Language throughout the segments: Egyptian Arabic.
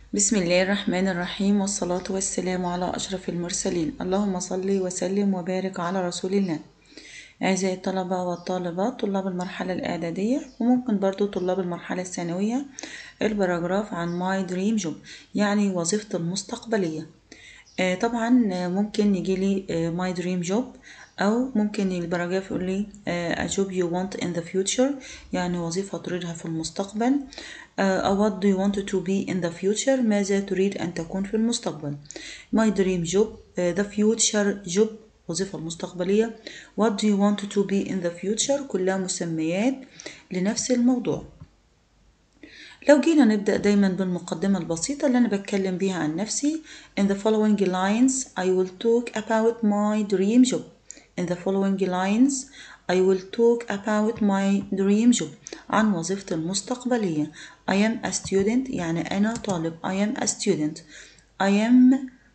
بسم الله الرحمن الرحيم والصلاة والسلام على أشرف المرسلين اللهم صل وسلم وبارك على رسول الله أعزائي الطلبة والطالبات طلاب المرحلة الإعدادية وممكن برضو طلاب المرحلة الثانوية البراجراف عن my dream job يعني وظيفتي المستقبلية آه، طبعا ممكن يجي لي آه، my dream job أو ممكن البراجراف يقول لي آه، a job you want in the future يعني وظيفة تريدها في المستقبل آه، أو what do you want to be in the future ماذا تريد أن تكون في المستقبل my dream job آه، the future job وظيفة المستقبلية what do you want to be in the future كلها مسميات لنفس الموضوع لو جينا نبدأ دايما بالمقدمة البسيطة اللي أنا بتكلم بيها عن نفسي In the following lines I will talk about my dream job In the following lines I will talk about my dream job عن وظيفتي المستقبلية I am a student يعني أنا طالب I am a student I am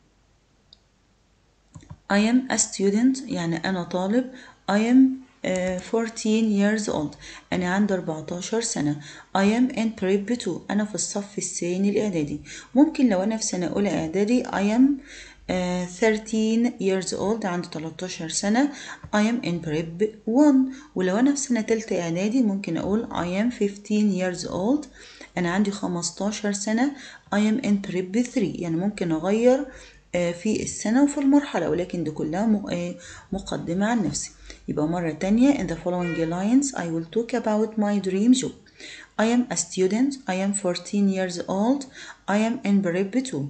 I am a student يعني أنا طالب I am uh, 14 years old أنا عندي 14 سنة I am in prep 2 أنا في الصف الثاني الإعدادي ممكن لو أنا في سنة أولى إعدادي I am uh, 13 years old عندي 13 سنة I am in prep 1 ولو أنا في سنة تالتة إعدادي ممكن أقول I am 15 years old أنا عندي 15 سنة I am in prep 3 يعني ممكن أغير في السنة وفي المرحلة ولكن دي كلها مقدمة عن نفسي يبقى مرة تانية in the following lines I will talk about my dream job I am a student I am 14 years old I am in prep 2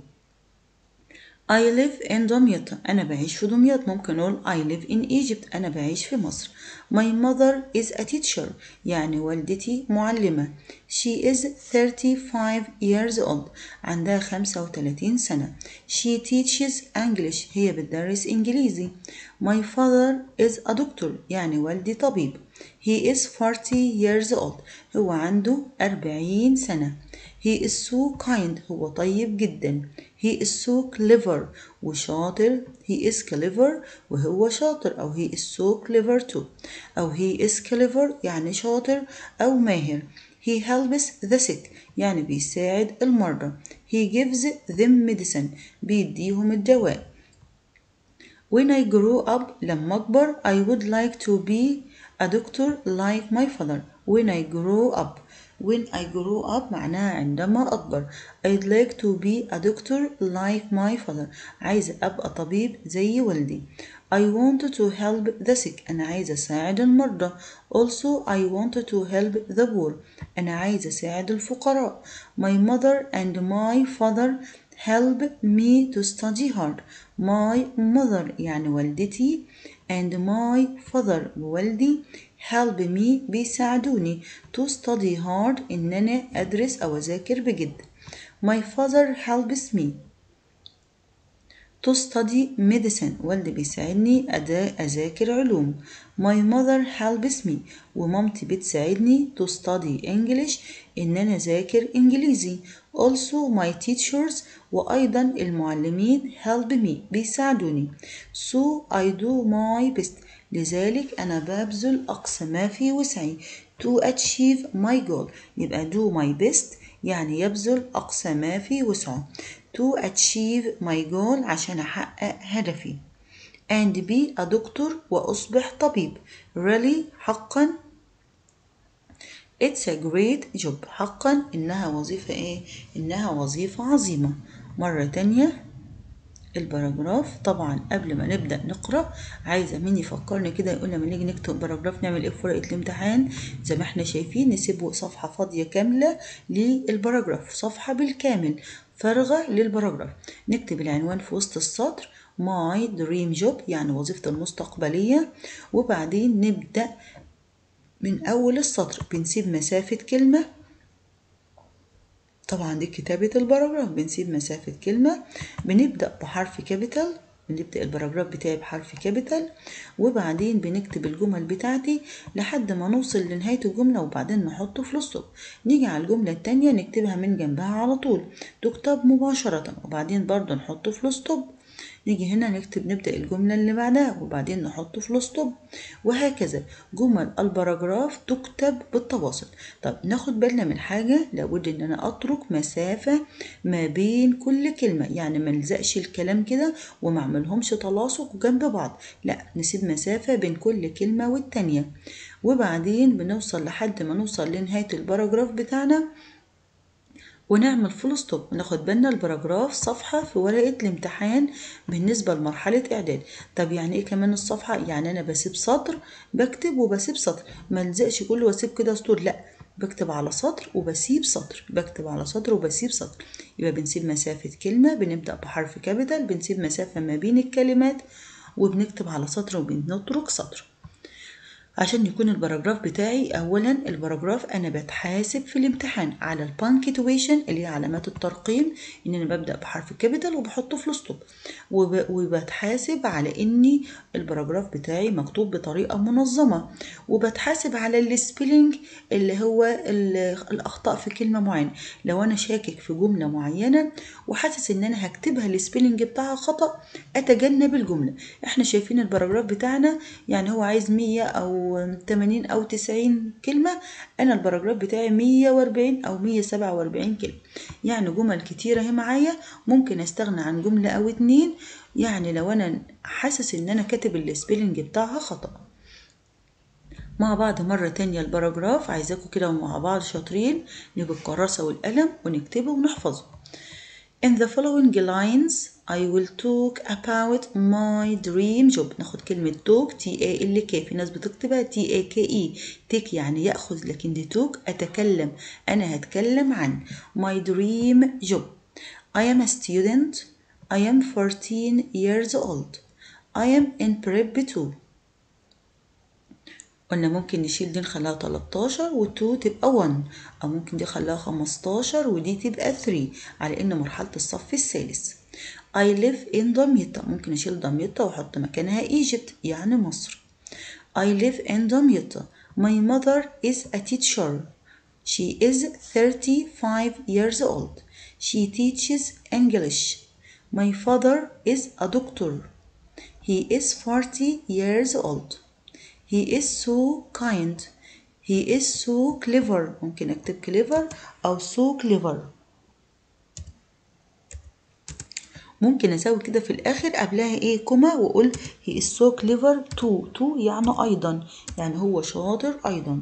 I live in دمياط أنا بعيش في دمياط ممكن أقول I live in Egypt أنا بعيش في مصر My mother is a teacher يعني والدتي معلمة She is 35 years old عندها 35 سنة She teaches English هي بتدرس إنجليزي My father is a doctor يعني والدي طبيب He is 40 years old هو عنده 40 سنة He is so kind هو طيب جدا He is so clever وشاطر He is clever وهو شاطر أو He is so clever too أو He is clever يعني شاطر أو ماهر He helps the sick يعني بيساعد المرضى He gives them medicine بيديهم الدواء When I grow up لما أكبر I would like to be a doctor like my father When I grow up When I grow up معناها عندما أكبر I'd like to be a doctor like my father عايزة أبقى طبيب زي والدي I want to help the sick أنا عايزة أساعد المرضى Also I want to help the poor أنا عايزة أساعد الفقراء My mother and my father help me to study hard My mother يعني والدتي and my father ووالدي help me بيساعدوني to study hard إن أنا أدرس أو أذاكر بجد My father helps me to study medicine والدي بيساعدني أذاكر علوم My mother helps me ومامتي بتساعدني to study English إن أنا أذاكر إنجليزي Also my teachers وأيضا المعلمين help me بيساعدوني So I do my best لذلك أنا ببذل أقصى ما في وسعي to achieve my goal يبقى do my best يعني يبذل أقصى ما في وسعه to achieve my goal عشان أحقق هدفي and be a doctor وأصبح طبيب really حقا it's a great job حقا إنها وظيفة إيه؟ إنها وظيفة عظيمة مرة تانية الباراجراف طبعا قبل ما نبدا نقرا عايزه مين يفكرني كده يقول لما نيجي نكتب باراجراف نعمل ايه في ورقه الامتحان زي ما احنا شايفين نسيب صفحه فاضيه كامله للباراجراف صفحه بالكامل فارغه للباراجراف نكتب العنوان في وسط السطر my dream job يعني وظيفتي المستقبليه وبعدين نبدا من اول السطر بنسيب مسافه كلمه طبعا دي كتابة الباراجراف بنسيب مسافة كلمة بنبدأ بحرف كابيتال بنبدأ الباراجراف بتاعي بحرف كابيتال وبعدين بنكتب الجمل بتاعتي لحد ما نوصل لنهاية الجملة وبعدين نحطه في الستوب نيجي على الجملة التانية نكتبها من جنبها على طول تكتب مباشرة وبعدين برضه نحطه في الستوب نيجي هنا نكتب نبدأ الجملة اللي بعدها وبعدين نحط فول ستوب وهكذا جمل البراجراف تكتب بالتواصل طب ناخد بالنا من حاجة لابد ان انا اترك مسافة ما بين كل كلمة يعني ما نلزقش الكلام كده وما اعملهمش تلاصق جنب بعض لا نسيب مسافة بين كل كلمة والتانية وبعدين بنوصل لحد ما نوصل لنهاية الباراجراف بتاعنا ونعمل فول ستوب وناخد بالنا الباراجراف صفحة في ورقة الامتحان بالنسبة لمرحلة إعداد طب يعني إيه كمان الصفحة يعني أنا بسيب سطر بكتب وبسيب سطر ما نلزقش كله واسيب كده سطور لا بكتب على سطر وبسيب سطر بكتب على سطر وبسيب سطر يبقى بنسيب مسافة كلمة بنبدأ بحرف كابيتال بنسيب مسافة ما بين الكلمات وبنكتب على سطر وبنترك سطر عشان يكون الباراجراف بتاعي اولا الباراجراف انا بتحاسب في الامتحان على البانكتويشن اللي هي علامات الترقيم ان انا ببدا بحرف كابيتال وبحطه في الستوب وب... وبتحاسب على اني الباراجراف بتاعي مكتوب بطريقه منظمه وبتحاسب على السبيلنج اللي هو ال... الاخطاء في كلمه معينه لو انا شاكك في جمله معينه وحاسس ان انا هكتبها السبيلنج بتاعها خطا اتجنب الجمله احنا شايفين الباراجراف بتاعنا يعني هو عايز 100 او 80 أو 90 كلمة أنا الباراجراف بتاعي 140 أو 147 كلمة يعني جمل كتيرة هي معايا ممكن أستغنى عن جملة أو اتنين يعني لو أنا حاسس إن أنا كاتب السبيلنج بتاعها خطأ مع بعض مرة تانية الباراجراف عايزاكم كده مع بعض شاطرين نجيب الكراسة والقلم ونكتبه ونحفظه In the following lines I will talk about my dream job ناخد كلمة talk T A L K في ناس بتكتبها T A K E take يعني يأخذ لكن دي talk أتكلم أنا هتكلم عن my dream job I am a student I am 14 years old I am in prep 2 قلنا ممكن نشيل دي نخليها 13 و2 تبقى 1 أو ممكن دي خليها 15 ودي تبقى 3 على إن مرحلة الصف الثالث I live in دمياط ممكن أشيل دمياط وأحط مكانها Egypt يعني مصر I live in دمياط My mother is a teacher She is 35 years old She teaches English My father is a doctor He is 40 years old He is so kind. He is so clever. ممكن أكتب clever أو so clever. ممكن أسوي كده في الآخر قبلها إيه كوما وأقول he is so clever too. too يعني أيضا يعني هو شاطر أيضا.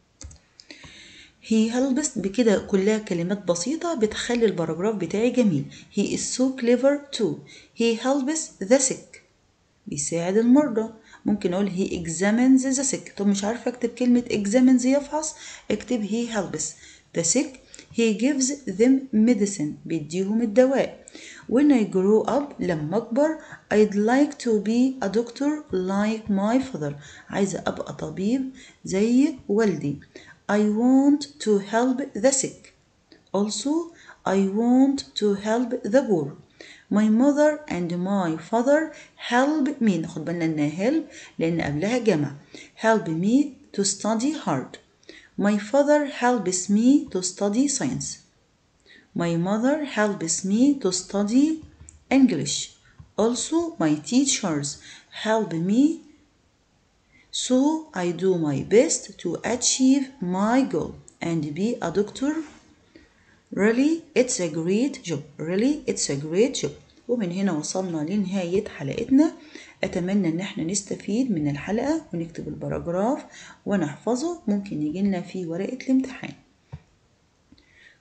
He helps بكده كلها كلمات بسيطة بتخلي الباراجراف بتاعي جميل. He is so clever too. He helps the sick. بيساعد المرضى. ممكن اقول he examines the sick طب مش عارفه اكتب كلمه examines يفحص اكتب he helps the sick he gives them medicine بيديهم الدواء when I grow up لما اكبر I'd like to be a doctor like my father عايزه ابقى طبيب زي والدي I want to help the sick also I want to help the poor My mother and my father help me ناخد بالنا انها help لان قبلها جمع help me to study hard My father helps me to study science My mother helps me to study English Also my teachers help me so I do my best to achieve my goal and be a doctor Really it's a great job really it's a great job ومن هنا وصلنا لنهاية حلقتنا أتمنى إن احنا نستفيد من الحلقة ونكتب الباراجراف ونحفظه ممكن يجيلنا في ورقة الامتحان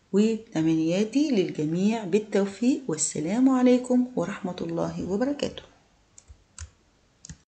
وتمنياتي للجميع بالتوفيق والسلام عليكم ورحمة الله وبركاته